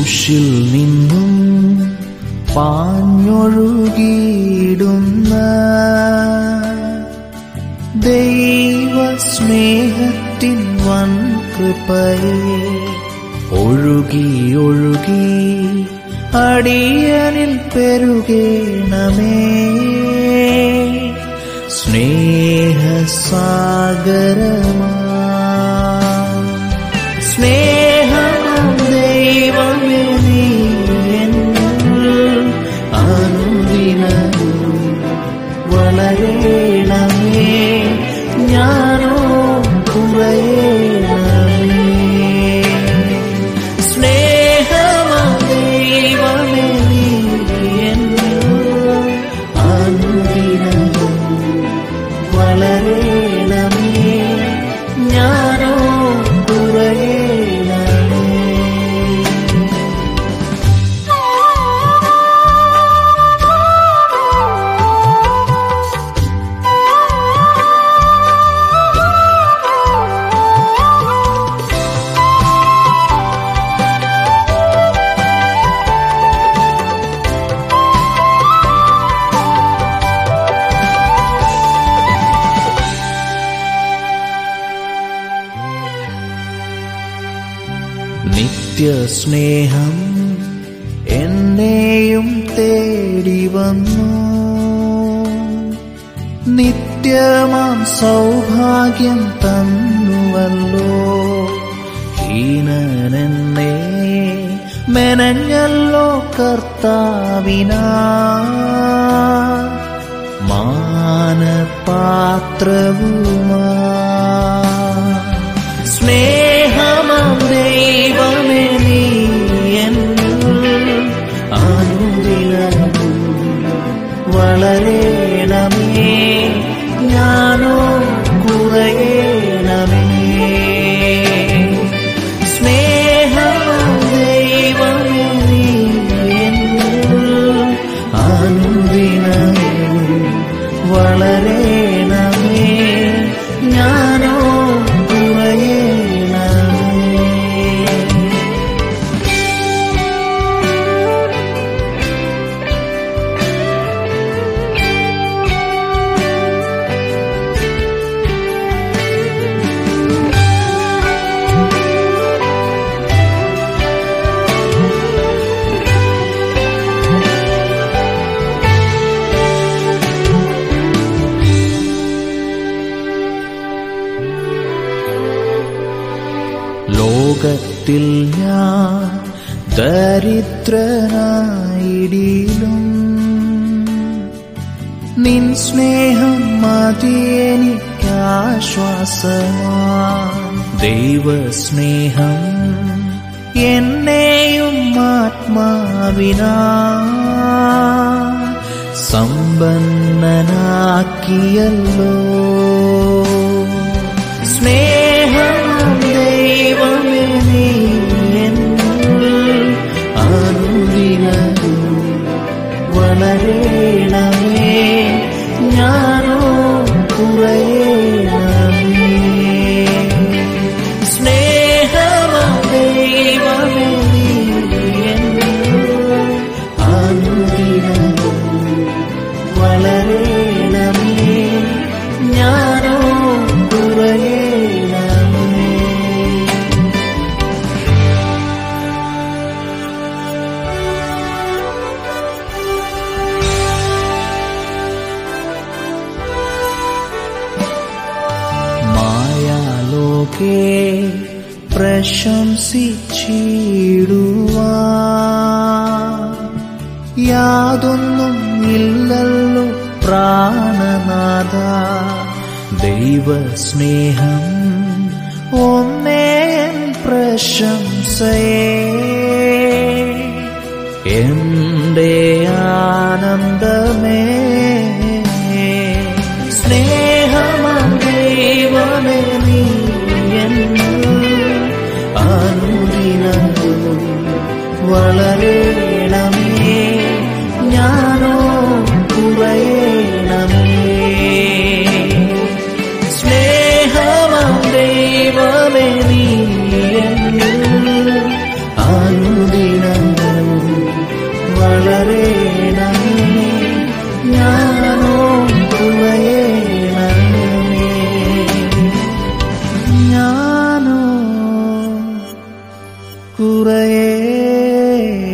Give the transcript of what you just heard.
ക്രൂശിൽ നിന്നും പാഞ്ഞൊഴുകിയിടുന്ന ദൈവ സ്നേഹത്തിൻ വൻ കൃപയെ ഒഴുകി ഒഴുകി അടിയനിൽ പെരുകേണമേ സ്നേഹസാഗരമാ സ്നേഹം ദൈവമേ നീ എന്നിൽ അനുദിനവും വളരേണമേ ഞാനോ കുറയണമേ സ്നേഹം ദൈവമേ നീ എന്നിൽ അനുദിനവും വളരേണമേ ഞാനോ കുറയണമേ നിത്യസ്നേഹം എന്നെയും തേടി വന്നു നിത്യമാം സൗഭാഗ്യം തന്നുവല്ലോ ഹീനനെന്നെ മെനഞ്ഞല്ലോ കർത്താവിനാ മാനപാത്രവുമാ സ്നേഹമാം ദൈവമേ നീ എന്നിൽ അനുദിനവും വളരേണമേ ഞാനോ കുറയണമേ സ്നേഹമാം ദൈവമേ നീ എന്നിൽ അനുദിനവും വളരേണമേ ഞാനോ കുറയണമേ ലോകത്തിൽ ഞാൻ ദരിദ്രനായിടിലും നിൻ സ്നേഹം മതിയെനിക്കാശ്വാസമാ ദൈവസ്നേഹം എന്നെയും ആത്മാവിനാ സമ്പന്നനാക്കിയല്ലോ സ്നേഹം ദൈവമേ നീ എന്നിൽ അനുദിനവും വളരേണമേ ഞാനോ കുറയണമേ സ്നേഹം ദൈവമേ നീ എന്നിൽ അനുദിനവും വളരേണമേ ഞാനോ കുറയണമേ മായാലോകേ പ്രശംസിച്ചിടുവാ യാതൊന്നും ഇല്ലല്ലോ പ്രാണനാഥ ദൈവസ്നേഹം ഒന്നേ എൻ പ്രശംസയേ എന്റെ ആനന്ദമേ സ്നേഹമാം ദൈവമേ നീ എന്നിൽ അനുദിനവും വളരേണമേ ഞാനോ കുറയണമേ സ്നേഹമാം ദൈവമേ നീ എന്നിൽ അനുദിനം സ്നേഹമേ